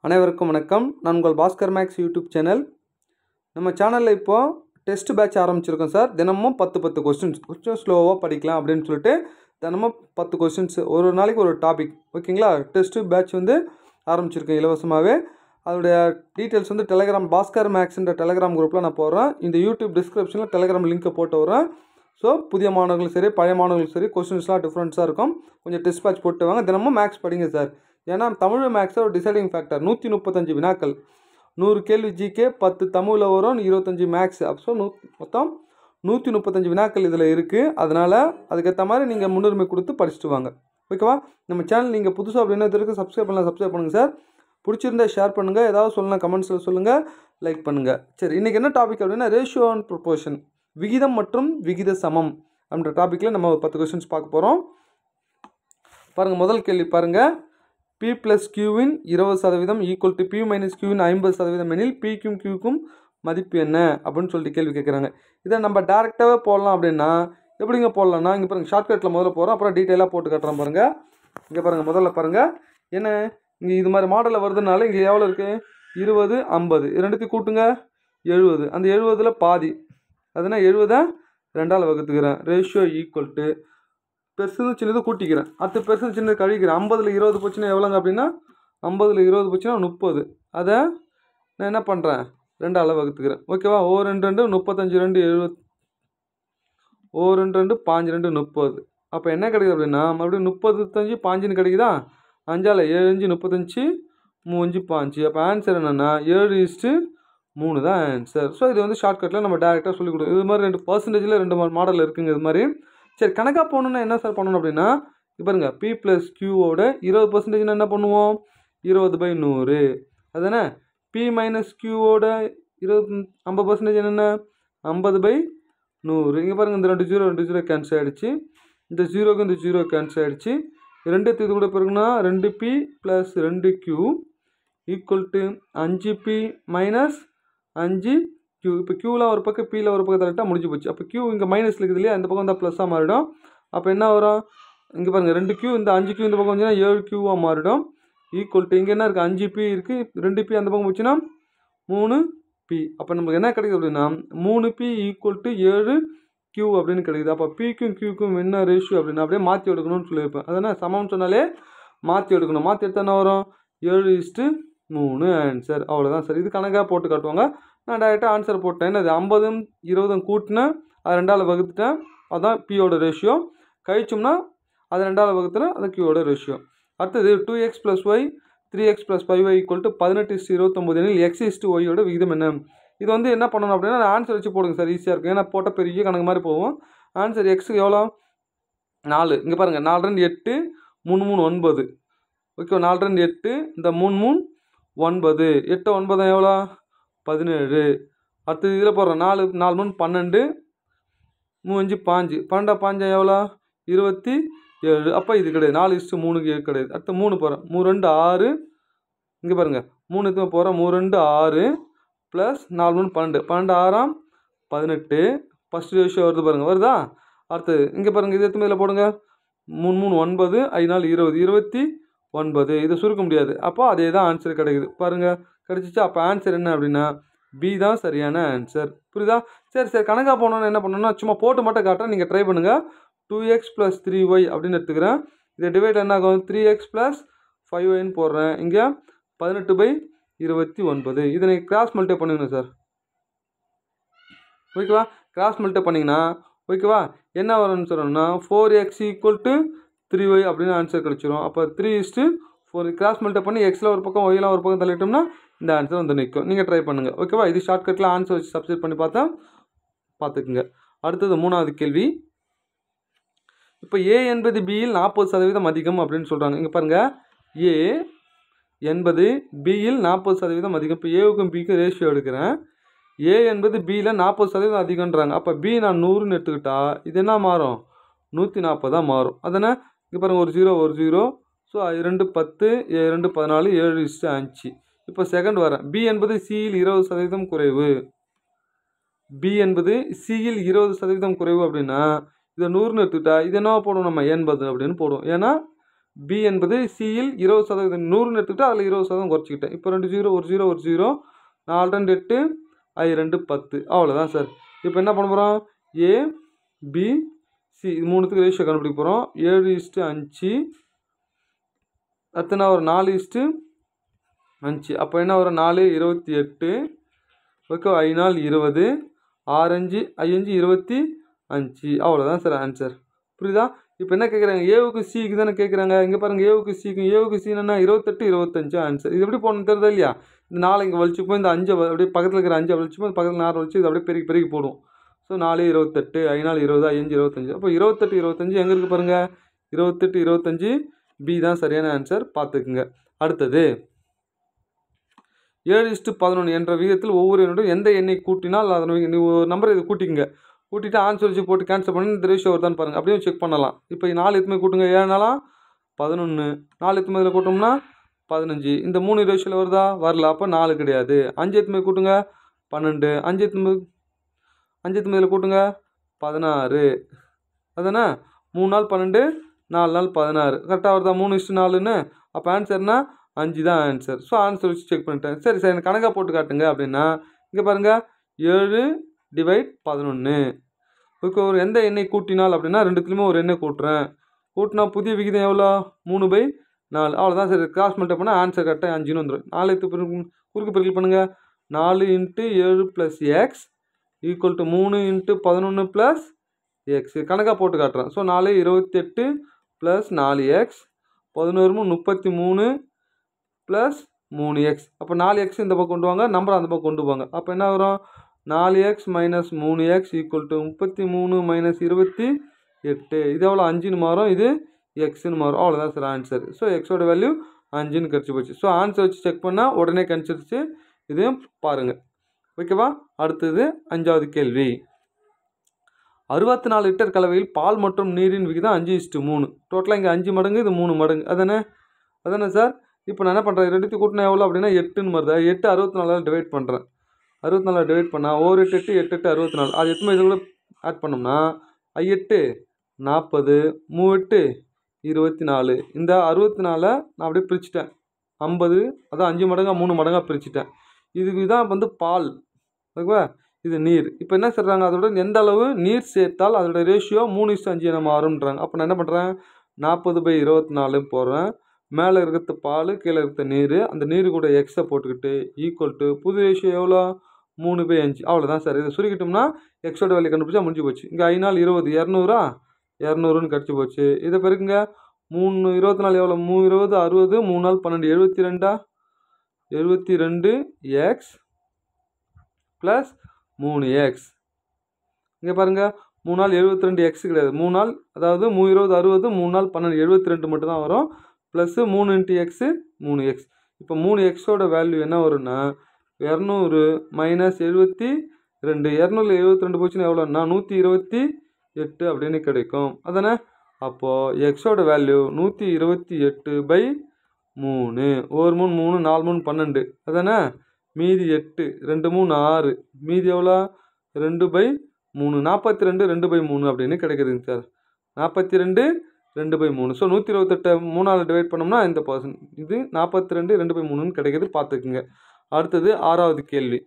அனைவருக்கும் வணக்கம் நான் உங்கள் பாஸ்கர் மேக்ஸ் யூடியூப் சேனல் நம்ம சேனலில் இப்போது டெஸ்ட் பேட்ச் ஆரம்பிச்சிருக்கோம் சார் தினமும் பத்து பத்து கொஸ்டின்ஸ் கொஞ்சம் ஸ்லோவாக படிக்கலாம் அப்படின்னு சொல்லிட்டு தினமும் பத்து கொஸ்டின்ஸ் ஒரு நாளைக்கு ஒரு டாபிக் ஓகேங்களா டெஸ்ட்டு பேட்ச் வந்து ஆரம்பிச்சிருக்கேன் இலவசமாகவே அதோடைய டீட்டெயில்ஸ் வந்து டெலகிராம் பாஸ்கர் மேக்ஸ்ன்ற டெலகிராம் குரூப்பில் நான் போடுறேன் இந்த யூடியூப் டிஸ்கிரிப்ஷனில் டெலகிராம் லிங்க்கை போட்டு வரேன் ஸோ புதிய மாணவர்களும் சரி பழைய மாணவர்களும் சரி கொஸ்டின்ஸ்லாம் டிஃப்ரெண்ட்ஸாக இருக்கும் கொஞ்சம் டெஸ்ட் பேட்ச் போட்டு வாங்க தினமும் மேக்ஸ் படிங்க சார் ஏன்னா தமிழ் மேக்ஸில் ஒரு டிசைடிங் ஃபேக்டர் நூற்றி முப்பத்தஞ்சு வினாக்கள் நூறு கேள்வி ஜிகே பத்து தமிழில் வரும் இருபத்தஞ்சி மேக்ஸ் அப்போ நூ மொத்தம் நூற்றி முப்பத்தஞ்சு வினாக்கள் இதில் இருக்குது அதனால் அதுக்கேற்ற மாதிரி நீங்கள் முன்னுரிமை கொடுத்து படிச்சுட்டு வாங்க ஓகேவா நம்ம சேனல் நீங்கள் புதுசாக அப்படின்னா இதற்கு சப்ஸ்கிரைப் பண்ணலாம் சப்ஸ்கிரைப் பண்ணுங்கள் சார் பிடிச்சிருந்தா ஷேர் பண்ணுங்கள் ஏதாவது சொல்லலாம் கமெண்ட்ஸில் சொல்லுங்கள் லைக் பண்ணுங்கள் சரி இன்றைக்கி என்ன டாபிக் அப்படின்னா ரேஷியோ அண்ட் ப்ரொபோர்ஷன் விகிதம் மற்றும் விகித சமம் அப்படின்ற டாப்பிக்கில் நம்ம ஒரு பத்து கொஸ்டின்ஸ் பார்க்க போகிறோம் பாருங்கள் முதல் கேள்வி பாருங்கள் பி ப்ளஸ் கியூவின் இருபது சதவீதம் ஈக்குவல் டு பி மைனஸ் கியூவின் ஐம்பது சதவீதம் எனில் பிக்கும் கியூக்கும் மதிப்பு என்ன அப்படின்னு சொல்லிட்டு கேள்வி கேட்குறாங்க இதை நம்ம டேரெக்டாகவே போடலாம் அப்படின்னா எப்படிங்க போடலாம்னா இங்கே பாருங்கள் ஷார்ட்கட்டில் முதல்ல போகிறோம் அப்புறம் டீட்டெயிலாக போட்டு காட்டுறோம் பாருங்கள் இங்கே பாருங்கள் முதல்ல பாருங்கள் என்ன இங்கே இது மாதிரி மாடலில் வருதுனால இங்கே எவ்வளோ இருக்குது இருபது ஐம்பது ரெண்டுத்தையும் கூட்டுங்க எழுபது அந்த எழுபதில் பாதி அதுனா எழுபதை ரெண்டால் வகுத்துக்கிறேன் ரேஷியோ ஈக்குவல் டு பெருசு சின்னது கூட்டிக்கிறேன் அடுத்து பெருசு சின்னது கழிக்கிறேன் ஐம்பதில் இருபது போச்சுன்னா எவ்வளோங்க அப்படின்னா ஐம்பதில் இருபது போச்சுன்னா முப்பது அதை நான் என்ன பண்ணுறேன் ரெண்டால் வகுத்துக்கிறேன் ஓகேவா ஓ ரெண்டு ரெண்டு முப்பத்தஞ்சு ரெண்டு எழுபத் ஓ ரெண்டு ரெண்டு பாஞ்சு ரெண்டு முப்பது அப்போ என்ன கிடைக்குது அப்படின்னா மறுபடியும் முப்பத்தஞ்சு பாஞ்சுன்னு கிடைக்குதா அஞ்சால் ஏழு அஞ்சு முப்பத்தஞ்சு மூஞ்சு பாஞ்சு அப்போ ஆன்சர் என்னென்னா ஏழு இஸ்ட்டு மூணு தான் ஆன்சர் ஸோ இது வந்து ஷார்ட்கட்டில் நம்ம டேரெக்டாக சொல்லிக் கொடுக்கும் இது மாதிரி ரெண்டு பர்சன்டேஜில் ரெண்டு மாடல் இருக்குங்க இது மாதிரி சரி கணக்காக போகணுன்னா என்ன சார் பண்ணணும் அப்படின்னா இப்போ பாருங்க பி ப்ளஸ் கியூவோட இருபது பர்சன்டேஜ்னா என்ன பண்ணுவோம் இருபது பை நூறு அதுதானே பி மைனஸ் கியூவோட இருபது ஐம்பது பர்சன்டேஜ் என்னென்ன ஐம்பது பை நூறு இங்கே பாருங்கள் இந்த ரெண்டு ஜீரோ ரெண்டு ஜீரோ கேன்சல் ஆகிடுச்சு இந்த ஜீரோக்கு இந்த ஜீரோ கேன்சல் ஆகிடுச்சு ரெண்டு இது கூட பிறகுனா ரெண்டு பி ப்ளஸ் ரெண்டு கியூ ஈக்குவல் டு அஞ்சு பி மைனஸ் அஞ்சு கியூ இப்போ கியூவில் ஒரு பக்கம் பியில் ஒரு பக்கம் தரட்டா முடிஞ்சு போச்சு அப்போ கியூ இங்கே மைனஸில் இருக்குது இல்லையா இந்த பக்கம் வந்தால் ப்ளஸ்ஸாக மாறிடும் அப்போ என்ன வரும் இங்கே பாருங்கள் ரெண்டு கியூ இந்த அஞ்சு கியூ இந்த பக்கம் வந்துச்சுன்னா ஏழு கியூவாக மாறிடும் ஈக்குவல் டு இங்கே என்ன இருக்குது அஞ்சு பி இருக்குது ரெண்டு பி அந்த பக்கம் போச்சுன்னா மூணு பி அப்போ நமக்கு என்ன கிடைக்குது அப்படின்னா மூணு பி ஈக்குவல் டு ஏழு கியூ அப்படின்னு கிடைக்குது அப்போ பிக்கும் கியூக்கும் என்ன ரேஷியோ அப்படின்னா அப்படியே மாற்றி எடுக்கணும்னு சொல்லியிருப்பேன் அதனால் சமம்னு சொன்னாலே மாற்றி எடுக்கணும் மாற்றி எடுத்தால் என்ன வரும் ஏழு இஸ்ட்டு மூணு ஆன்சர் அவ்வளோதான் சார் இது கணக்காக போட்டு காட்டுவாங்க நான் டேரெக்டாக ஆன்சர் போட்டேன் என்னது ஐம்பதும் இருபதும் கூட்டினேன் அது ரெண்டால் வகுத்துட்டேன் அதான் பியோட ரேஷியோ கழிச்சோம்னா அது ரெண்டால் வகுத்துனா அது கியூவோட ரேஷியோ அடுத்தது two X plus Y three X plus five Y equal to பதினெட்டு இஸ்டு இருபத்தொம்பது எனில் எக்ஸ் இஸ்டு ஒய்யோட விகிதம் என்ன இது வந்து என்ன பண்ணணும் அப்படின்னா ஆன்சர் வச்சு போடுங்க சார் ஈஸியாக இருக்கும் ஏன்னா போட்ட பெரிய கணக்கு மாதிரி போகும் ஆன்சர் எக்ஸுக்கு எவ்வளோ நாலு இங்கே பாருங்கள் நாலு ரெண்டு எட்டு மூணு மூணு ஒன்பது ஓகே நாலு ரெண்டு எட்டு இந்த மூணு மூணு ஒன்பது எட்டு ஒன்பது எவ்வளோ பதினேழு அடுத்து இதில் போடுறோம் நாலு நாலு மூணு பன்னெண்டு மூஞ்சு பாஞ்சு பன்னெண்டா பாஞ்சா எவ்வளோ இருபத்தி ஏழு அப்போ இது கிடையாது நாலு இஸ்ட்டு மூணுக்கு ஏழு கிடையாது அடுத்து மூணு போகிறோம் மூணு ரெண்டு ஆறு இங்கே பாருங்கள் மூணு எத்தனை போகிறோம் மூணு ரெண்டு ஆறு ப்ளஸ் நாலு மூணு பன்னெண்டு பன்னெண்டு ஆறாம் பதினெட்டு ஃபஸ்ட்டு ரேஷியோ வருது பாருங்கள் வருதா அடுத்தது இங்கே பாருங்கள் இது எத்தனை இதில் போடுங்க மூணு மூணு ஒன்பது ஐదు நாலு இருபது இருபத்தி ஒன்பது இதை சுருக்க முடியாது அப்போ அதே தான் ஆன்சர் கிடைக்குது பாருங்கள் கிடச்சிச்சு அப்போ ஆன்சர் என்ன அப்படின்னா பி தான் சரியான ஆன்சர் புரியுதா சரி சரி கணக்காக போனோன்னு என்ன பண்ணணும்னா சும்மா போட்டு மட்டும் காட்டுறேன் நீங்கள் ட்ரை பண்ணுங்கள் two X plus three Y அப்படின்னு எடுத்துக்கிறேன் இதை டிவைட் என்ன ஆகும் த்ரீ எக்ஸ் ப்ளஸ் ஃபைவ் ஒய்னு போடுறேன் இங்கே பதினெட்டு பை இருபத்தி ஒன்பது இதை நீங்கள் கிராஸ் மல்டிப்ளை பண்ணுங்க சார் ஓகேவா கிராஸ் மல்டிப்ளை பண்ணிங்கன்னா ஓகேவா என்ன வரும்னு சொல்லணும்னா four X equal to three Y அப்படின்னு ஆன்சர் கிடச்சிரும் அப்போ three is to four cross multiply பண்ணி எக்ஸில் ஒரு பக்கம் ஒய்யில் ஒரு பக்கம் தள்ளிட்டோம்னா இந்த ஆன்சர் வந்து நிற்கும் நீங்கள் ட்ரை பண்ணுங்கள் ஓகேவா இது ஷார்ட்கட்டில் ஆன்சர் வச்சு சப்ஸ்கிரைப் பண்ணி பார்த்தா பார்த்துக்குங்க அடுத்தது மூணாவது கேள்வி இப்போ ஏ என்பது பியில் நாற்பது சதவீதம் அதிகம் அப்படின்னு சொல்கிறாங்க இங்கே பாருங்கள் ஏ என்பது பியில் நாற்பது சதவீதம் அதிகம் இப்போ ஏவுக்கும் பிக்கும் ரேஷியோ எடுக்கிறேன் ஏ என்பது பியில் நாற்பது சதவீதம் அதிகன்றாங்க அப்போ பி நான் நூறுன்னு எடுத்துக்கிட்டா இது என்ன மாறும் நூற்றி நாற்பதாக மாறும் அதனால் இங்கே பாருங்கள் ஒரு ஜீரோ ஒரு ஜீரோ ஸோ ரெண்டு பத்து ரெண்டு பதினாலு ஏழு இஸ்ட்டு அஞ்சு இப்போ செகண்ட் வரேன் பி என்பது சியில் இருபது சதவீதம் குறைவு பி என்பது சியில் இருபது சதவீதம் குறைவு அப்படின்னா இதை நூறுன்னு எடுத்துக்கிட்டா இது என்ன போடுவோம் நம்ம எண்பது அப்படின்னு போடுவோம் ஏன்னா பி என்பது சியில் இருபது சதவீதம் நூறுன்னு எடுத்துக்கிட்டு அதில் இருபது சதவீதம் குறைச்சிக்கிட்டேன் இப்போ ரெண்டு ஜீரோ ஒரு ஜீரோ ஒரு ஜீரோ நாலு ரெண்டு எட்டு ஐ ரெண்டு பத்து அவ்வளோதான் சார் இப்போ என்ன பண்ண போகிறோம் ஏ பி சி இது மூணுத்துக்கு ரேஷியோ கண்டுபிடிக்க போகிறோம் ஏழு இஸ்ட்டு அஞ்சு அத்தனை ஒரு நாலு இஸ்ட்டு அஞ்சு அப்போ என்ன வரும் நாலு இருபத்தி எட்டு ஓகே ஐநாள் இருபது ஆறஞ்சு ஐயஞ்சு இருபத்தி அஞ்சு அவ்வளோதான் சார் ஆன்சர் புரியுதா இப்போ என்ன கேட்குறாங்க ஏவுக்கு சிக்கு தானே கேட்குறாங்க இங்கே பாருங்கள் ஏவுக்கு சிக்கு ஏவுக்கு சின்னா இருபத்தெட்டு இருபத்தஞ்சு ஆன்சர் இது எப்படி போகணும் தெரியுதா இல்லையா இந்த நாலு இங்கே வலிச்சுப்போம் இந்த அஞ்சை வ- அப்படியே பக்கத்தில் இருக்கிற அஞ்சை வலிச்சுப்போம் இந்த பக்கத்தில் நாலு வலிச்சு இது அப்படியே பெருக்கி பெருக்கி போடும் ஸோ நாலு இருபத்தெட்டு ஐநாள் இருபது ஐயஞ்சு இருபத்தஞ்சு அப்போ இருபத்தெட்டு இருபத்தஞ்சு எங்கே இருக்குது பாருங்கள் இருபத்தெட்டு இருபத்தஞ்சு பி தான் சரியான ஆன்சர் பார்த்துக்குங்க அடுத்தது ஏழு இஸ்ட்டு பதினொன்று என்ற விகிதத்தில் ஒவ்வொரு எண்ணுடன் எந்த எண்ணை கூட்டினால் அதனை நீ ஒரு நம்பர் இது கூட்டிங்க கூட்டிட்டு ஆன்சர் வச்சு போட்டு கேன்சல் பண்ணி இந்த ரேஷியோ வருதான்னு பாருங்கள் அப்படியே செக் பண்ணலாம் இப்போ நாலு எத்துமே கூட்டுங்க ஏழு நாளாம் பதினொன்று நாலு எத்துமே இதில் கூட்டோம்னா பதினஞ்சு இந்த மூணு ரேஷியோவில் வருதா வரல அப்போ நாலு கிடையாது அஞ்சு எத்துமே கூட்டுங்க பன்னெண்டு அஞ்சு எத்துமே அஞ்சு எத்துமே இதில் கூட்டுங்க பதினாறு அதானே மூணு நாள் பன்னெண்டு நாலு நாள் பதினாறு கரெக்டாக வருதா மூணு இஸ்ட்டு நாலுன்னு அப்போ ஆன்சர்னா அஞ்சு தான் ஆன்சர் ஸோ ஆன்சர் வச்சு செக் பண்ணிட்டேன் சரி சார் எனக்கு கணக்காக போட்டு காட்டுங்க அப்படின்னா இங்கே பாருங்கள் ஏழு டிவைட் பதினொன்று ஓகே ஒரு எந்த எண்ணை கூட்டினால் அப்படின்னா ரெண்டுத்துலேயுமே ஒரு எண்ணை கூட்டுறேன் கூட்டினா புதிய விகிதம் எவ்வளோ மூணு பை நாலு அவ்வளோதான் சரி கிராஸ் மல்டிப்ளை பண்ணால் ஆன்சர் கரெக்டாக அஞ்சுன்னு வந்துடும் நாலு எடுத்து பெருக்கு குறுக்கு பெருக்கல் பண்ணுங்கள் நாலு இன்ட்டு ஏழு ப்ளஸ் எக்ஸ் ஈக்குவல் டு மூணு இன்ட்டு பதினொன்று ப்ளஸ் எக்ஸ் கணக்காக போட்டு காட்டுறேன் ஸோ நாலு இருபத்தெட்டு ப்ளஸ் நாலு எக்ஸ் பதினோரு மூணு முப்பத்தி மூணு ப்ளஸ் மூணு எக்ஸ் அப்போ நாலு எக்ஸ் இந்த பக்கம் கொண்டு வாங்க நம்பர் அந்த பக்கம் கொண்டு போங்க அப்போ என்ன வரும் நாலு எக்ஸ் மைனஸ் மூணு எக்ஸ் ஈக்குவல் டு முப்பத்தி மூணு மைனஸ் இருபத்தி எட்டு இது எவ்வளோ அஞ்சுன்னு மாறும் இது எக்ஸ்னு மாறும் அவ்வளோதான் சார் ஆன்சர் ஸோ எக்ஸோட வேல்யூ அஞ்சுன்னு கிடச்சி போச்சு ஸோ ஆன்சர் வச்சு செக் பண்ணால் உடனே கணிச்சிருச்சு இதையும் பாருங்கள் ஓகேவா அடுத்தது அஞ்சாவது கேள்வி அறுபத்தி நாலு லிட்டர் கலவையில் பால் மற்றும் நீரின் விகிதம் அஞ்சு இஸ்ட்டு மூணு டோட்டலாக இங்கே அஞ்சு மடங்கு இது மூணு மடங்கு அதானே அதானே சார் இப்போ நான் என்ன பண்ணுறேன் ரெண்டுத்தையும் கூட்டினா எவ்வளோ அப்படின்னா எட்டுன்னு வருதா எட்டு அறுபத்தி நாலால் டிவைட் பண்ணுறேன் அறுபத்தி நாலால் டிவைட் பண்ணால் ஒரு எட்டு எட்டு எட்டு எட்டு அறுபத்தி நாலு அது எத்தனை இதில் ஆட் பண்ணோம்னா ஐ எட்டு நாற்பது மூ எட்டு இருபத்தி நாலு இந்த அறுபத்தி நாலை நான் அப்படியே பிரிச்சுட்டேன் ஐம்பது அதான் அஞ்சு மடங்காக மூணு மடங்காக பிரிச்சுட்டேன் இதுக்கு தான் வந்து பால் ஓகேவா இது நீர் இப்போ என்ன சொல்கிறாங்க அதோட எந்த அளவு நீர் சேர்த்தால் அதோட ரேஷியோ மூணு இஸ்டு அஞ்சு என மாறும்ன்றாங்க அப்போ நான் என்ன பண்ணுறேன் நாற்பது பை இருபத்தி நாலு போடுறேன் மேலே இருக்கிறது பால் கீழே இருக்கிற நீர் அந்த நீர் கூட எக்ஸை போட்டுக்கிட்டு ஈக்குவல் டு புது ரேஷியோ எவ்வளோ மூணு பை அஞ்சு அவ்வளோதான் சார் இதை சுருக்கிட்டோம்னா எக்ஸோட வேலையை கண்டுபிடிச்சா முடிஞ்சு போச்சு இங்கே ஐநாள் இருபது இரநூறா இரநூறுன்னு கிடச்சி போச்சு இதை பிறகுங்க மூணு இருபத்தி நாலு எவ்வளோ மூணு இருபது அறுபது மூணு நாள் பன்னெண்டு எழுபத்தி ரெண்டா எழுபத்தி ரெண்டு எக்ஸ் ப்ளஸ் மூணு எக்ஸ் இங்கே பாருங்கள் மூணு நாள் எழுபத்தி ரெண்டு எக்ஸ் கிடையாது மூணு நாள் அதாவது மூணு இருபது அறுபது மூணு நாள் பன்னெண்டு எழுபத்தி ரெண்டு மட்டும் தான் வரும் ப்ளஸ்ஸு மூணு இன்ட்டு எக்ஸு மூணு எக்ஸ் இப்போ மூணு எக்ஸோட வேல்யூ என்ன வரும்னா இரநூறு மைனஸ் எழுபத்தி ரெண்டு இரநூறு எழுபத்தி ரெண்டு போச்சுன்னா எவ்வளோன்னா நூற்றி இருபத்தி எட்டு அப்படின்னு கிடைக்கும் அதானே அப்போது எக்ஸோட வேல்யூ நூற்றி இருபத்தி எட்டு பை மூணு ஒரு மூணு மூணு நாலு மூணு பன்னெண்டு அதானே மீதி எட்டு ரெண்டு மூணு ஆறு மீதி எவ்வளோ ரெண்டு பை மூணு நாற்பத்தி ரெண்டு ரெண்டு பை மூணு அப்படின்னு கிடைக்குதுங்க சார் நாற்பத்தி ரெண்டு ரெண்டு பை மூணு ஸோ நூற்றி இருபத்தெட்டை மூணால் டிவைட் பண்ணோம்னா இந்த பர்சன்ட் இது நாற்பத்தி ரெண்டு ரெண்டு பை மூணுன்னு கிடைக்குது பார்த்துக்குங்க அடுத்தது ஆறாவது கேள்வி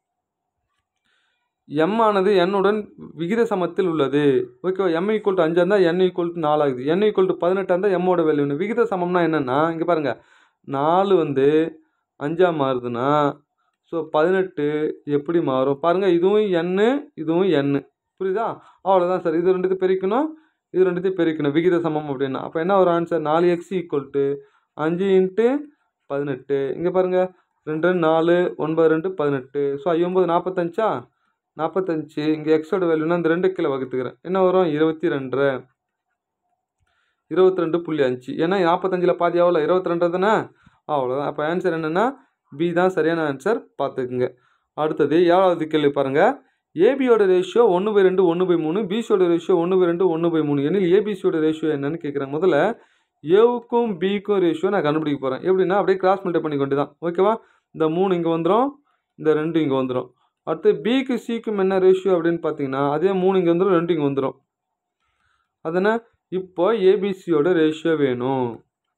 எம் ஆனது என்னுடன் விகித சமத்தில் உள்ளது ஓகேவா எம் ஈக்குவல் டு அஞ்சாக இருந்தால் என் ஈக்குவல் டு நாலாகுது என் ஈக்குவல் டு பதினெட்டாக இருந்தால் எம்மோட வேல்யூ விகித சமம்னா என்னென்னா இங்கே பாருங்கள் நாலு வந்து அஞ்சாக மாறுதுன்னா ஸோ பதினெட்டு எப்படி மாறும் பாருங்கள் இதுவும் எண்ணு இதுவும் எண்ணு புரியுதா அவ்வளோதான் சார் இது ரெண்டுத்தையும் பெருக்கணும் இது ரெண்டுத்தையும் பெருக்கணும் விகித சமம் அப்படின்னா அப்போ என்ன ஒரு ஆன்சர் நாலு எக்ஸ் ஈக்குவல் டு அஞ்சு இன்ட்டு பதினெட்டு இங்கே பாருங்கள் ரெண்டு ரெண்டு நாலு ஒன்பது ரெண்டு பதினெட்டு ஸோ ஐம்பது நாற்பத்தஞ்சா நாற்பத்தஞ்சு இங்கே எக்ஸோட வேல்யூனா இந்த ரெண்டு கிலோ வகுத்துக்கிறேன் என்ன வரும் இருபத்தி ரெண்டரை இருபத்தி ரெண்டு புள்ளி அஞ்சு ஏன்னா நாற்பத்தஞ்சில் பாதி எவ்வளோ இருபத்தி ரெண்டு தானே அவ்வளோதான் அப்போ ஆன்சர் என்னென்னா பி தான் சரியான ஆன்சர் பார்த்துக்குங்க அடுத்தது ஏழாவது கேள்வி பாருங்கள் ஏபியோட ரேஷியோ ஒன்று பை ரெண்டு ஒன்று பை மூணு பிசியோட ரேஷியோ ஒன்று பை ரெண்டு ஒன்று பை மூணு எனில் ஏபிசியோட ரேஷியோ என்னன்னு கேட்குறாங்க முதல்ல ஏவுக்கும் பிக்கும் ரேஷியோ நான் கண்டுபிடிக்க போகிறேன் எப்படின்னா அப்படியே கிராஸ் மல்டிப்ளை பண்ணி கொண்டு தான் ஓகேவா இந்த மூணு இங்கே வந்துடும் இந்த ரெண்டு இங்கே வந்துடும் அடுத்து பிக்கு சிக்கும் என்ன ரேஷியோ அப்படின்னு பார்த்தீங்கன்னா அதே மூணு இங்கே வந்துடும் ரெண்டு இங்கே வந்துடும் அதனால் இப்போ ஏபிசியோட ரேஷியோ வேணும்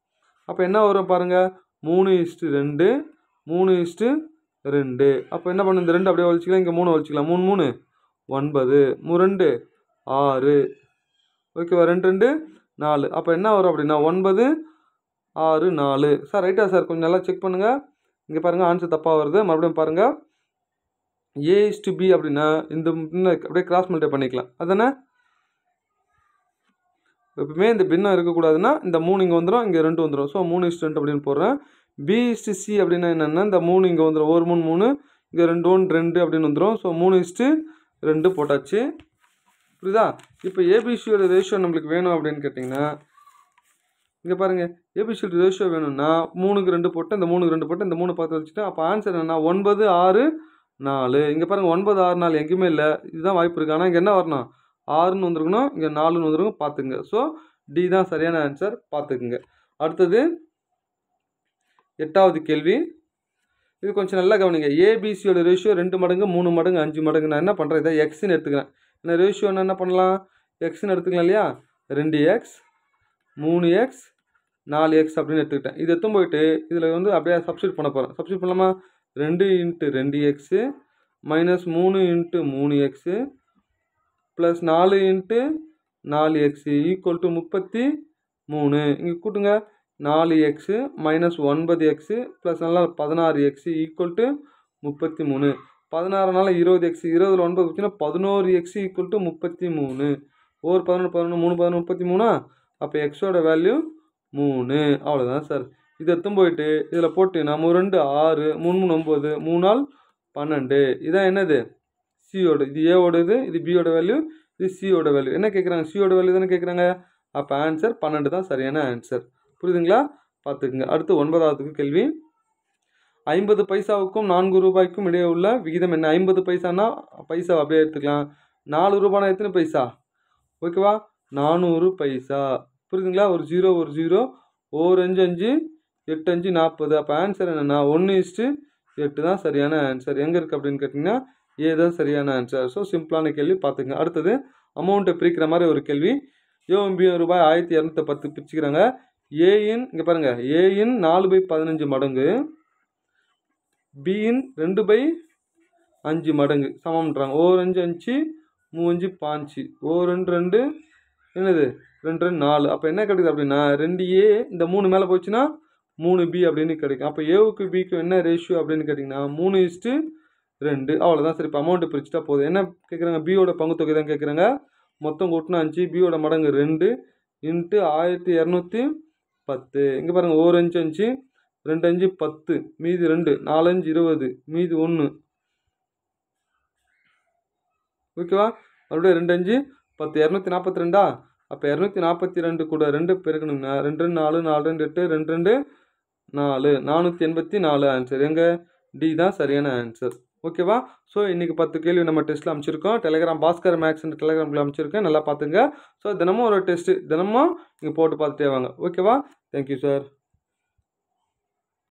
அப்போ என்ன வரும் பாருங்கள் மூணு இஸ்ட்டு ரெண்டு மூணு இஸ்ட்டு ரெண்டு அப்போ என்ன பண்ணும் இந்த ரெண்டு அப்படியே வலிச்சிக்கலாம் இங்கே மூணு வலிச்சிக்கலாம் மூணு மூணு ஒன்பது மூ ரெண்டு ஆறு ஓகேவா ரெண்டு ரெண்டு நாலு அப்போ என்ன வரும் அப்படின்னா ஒன்பது ஆறு நாலு சார் ரைட்டா சார் கொஞ்சம் நல்லா செக் பண்ணுங்கள் இங்கே பாருங்கள் ஆன்சர் தப்பாக வருது மறுபடியும் பாருங்கள் ஏ இஸ் டு பி அப்படின்னா இந்த பின்ன அப்படியே கிராஸ் மல்டிப்ளை பண்ணிக்கலாம் அதானே எப்பவுமே இந்த பின்னம் இருக்கக்கூடாதுன்னா இந்த மூணு இங்கே வந்துடும் இங்கே ரெண்டு வந்துடும் ஸோ மூணு இஸ்ட் ரெண்டு அப்படின்னு போடுறேன் பி இஸ்டு சி அப்படின்னா என்னென்னா இந்த மூணு இங்கே வந்துடும் ஒரு மூணு மூணு இங்கே ரெண்டு ஒன்று ரெண்டு அப்படின்னு வந்துடும் ஸோ மூணு இஸ்ட்டு ரெண்டு போட்டாச்சு புரியுதா இப்போ ஏபிசியோட ரேஷியோ நம்மளுக்கு வேணும் அப்படின்னு கேட்டிங்கன்னா இங்கே பாருங்கள் ஏபிசியோட ரேஷியோ வேணும்னா மூணுக்கு ரெண்டு போட்டு இந்த மூணுக்கு ரெண்டு போட்டு இந்த மூணு பார்த்து வச்சுட்டு அப்போ ஆன்சர் என்னன்னா ஒன்பது ஆறு நாலு இங்கே பாருங்கள் ஒன்பது ஆறு நாலு எங்கேயுமே இல்லை இதுதான் வாய்ப்பு இருக்குது ஆனால் இங்கே என்ன வரணும் ஆறுன்னு வந்திருக்கணும் இங்கே நாலுன்னு வந்திருக்கும் பார்த்துங்க ஸோ டி தான் சரியான ஆன்சர் பார்த்துக்குங்க அடுத்தது எட்டாவது கேள்வி இது கொஞ்சம் நல்லா கவனிங்க ஏபிசியோட ரேஷியோ ரெண்டு மடங்கு மூணு மடங்கு அஞ்சு மடங்கு நான் என்ன பண்ணுறேன் இதை எக்ஸ்ன்னு எடுத்துக்கிறேன் என்ன ரேஷியோ என்ன பண்ணலாம் எக்ஸ்ன்னு எடுத்துக்கலாம் இல்லையா ரெண்டு எக்ஸ் மூணு எக்ஸ் நாலு எக்ஸ் அப்படின்னு எடுத்துக்கிட்டேன் இது எடுத்து போயிட்டு இதில் வந்து அப்படியே சப்ஸ்டியூட் பண்ண போகிறேன் சப்ஸ்டியூட் பண்ணலாமா ரெண்டு இன்ட்டு ரெண்டு எக்ஸு மைனஸ் மூணு இன்ட்டு மூணு எக்ஸு ப்ளஸ் நாலு இன்ட்டு நாலு எக்ஸு ஈக்குவல் டு முப்பத்தி மூணு இங்கே கூட்டுங்க நாலு எக்ஸு மைனஸ் ஒன்பது எக்ஸு ப்ளஸ் நல்லா பதினாறு எக்ஸு ஈக்குவல் டு முப்பத்தி மூணு பதினாறுனால இருபது எக்ஸு இருபதுல ஒன்பது வச்சுன்னா பதினோரு எக்ஸு ஈக்குவல் டு முப்பத்தி மூணு ஒரு பதினொன்று பதினொன்று மூணு பதினொன்று முப்பத்தி மூணா அப்போ எக்ஸோட வேல்யூ மூணு அவ்வளோதான் சார் இதை எடுத்தும் போயிட்டு இதில் போட்டு நம்ம ரெண்டு ஆறு மூணு மூணு ஒம்பது மூணு நாள் பன்னெண்டு இதான் என்னது சியோட இது ஏவோட இது இது பியோட வேல்யூ இது சியோட வேல்யூ என்ன கேட்குறாங்க சியோட வேல்யூ தானே கேட்குறாங்க அப்போ ஆன்சர் பன்னெண்டு தான் சரியான ஆன்சர் புரியுதுங்களா பார்த்துக்குங்க அடுத்து ஒன்பதாவதுக்கு கேள்வி ஐம்பது பைசாவுக்கும் நான்கு ரூபாய்க்கும் இடையே உள்ள விகிதம் என்ன ஐம்பது பைசானா பைசா அப்படியே எடுத்துக்கலாம் நாலு ரூபானா எத்தனை பைசா ஓகேவா நானூறு பைசா புரியுதுங்களா ஒரு ஜீரோ ஒரு ஜீரோ ஓர் அஞ்சு அஞ்சு எட்டு அஞ்சு நாற்பது அப்போ ஆன்சர் என்னென்னா ஒன்று இஸ்ட்டு எட்டு தான் சரியான ஆன்சர் எங்கே இருக்குது அப்படின்னு கேட்டிங்கன்னா ஏ தான் சரியான ஆன்சர் ஸோ சிம்பிளான கேள்வி பார்த்துங்க அடுத்தது அமௌண்ட்டை பிரிக்கிற மாதிரி ஒரு கேள்வி ஏஎம்பி ரூபாய் ஆயிரத்தி இரநூத்தி பத்து பிரிச்சுக்கிறாங்க ஏயின் இங்கே பாருங்கள் ஏயின் நாலு பை பதினஞ்சு மடங்கு பியின் ரெண்டு பை அஞ்சு மடங்கு சமம்ன்றாங்க ஓ அஞ்சு அஞ்சு மூஞ்சு பாஞ்சு ஓ ரெண்டு ரெண்டு என்னது ரெண்டு ரெண்டு நாலு அப்போ என்ன கிடைக்குது அப்படின்னா ரெண்டு ஏ இந்த மூணு மேலே போச்சுன்னா மூணு பி அப்படின்னு கிடைக்கும் அப்போ ஏவுக்கு பிக்கு என்ன ரேஷியோ அப்படின்னு கேட்டிங்கன்னா மூணு இஸ்ட்டு ரெண்டு அவ்வளோதான் சரி இப்போ அமௌண்ட்டு பிரிச்சுட்டா போதும் என்ன கேட்குறாங்க பியோட பங்கு தொகை தான் கேட்குறாங்க மொத்தம் கூட்டினா அஞ்சு பியோட மடங்கு ரெண்டு இன்ட்டு ஆயிரத்தி இரநூத்தி பத்து இங்கே பாருங்கள் ஒரு அஞ்சு அஞ்சு ரெண்டு அஞ்சு பத்து மீதி ரெண்டு நாலஞ்சு இருபது மீதி ஒன்று ஓகேவா மறுபடியும் ரெண்டு அஞ்சு பத்து இரநூத்தி நாற்பத்தி ரெண்டா அப்போ இரநூத்தி நாற்பத்தி ரெண்டு கூட ரெண்டு பெருக்கணுங்கன்னா ரெண்டு ரெண்டு நாலு நாலு ரெண்டு எட்டு ரெண்டு ரெண்டு நாலு நானூற்றி எண்பத்தி நாலு ஆன்சர் எங்கே டி தான் சரியான ஆன்சர் ஓகேவா ஸோ இன்றைக்கி பத்து கேள்வி நம்ம டெஸ்ட்டில் அமைச்சிருக்கோம் டெலிகிராம் பாஸ்கர் மேக்ஸ்ன்ற டெலிகிராமில் அமைச்சிருக்கேன் நல்லா பார்த்துங்க ஸோ தினமும் ஒரு டெஸ்ட்டு தினமும் நீங்கள் போட்டு பார்த்துட்டே வாங்க ஓகேவா தேங்க்யூ சார்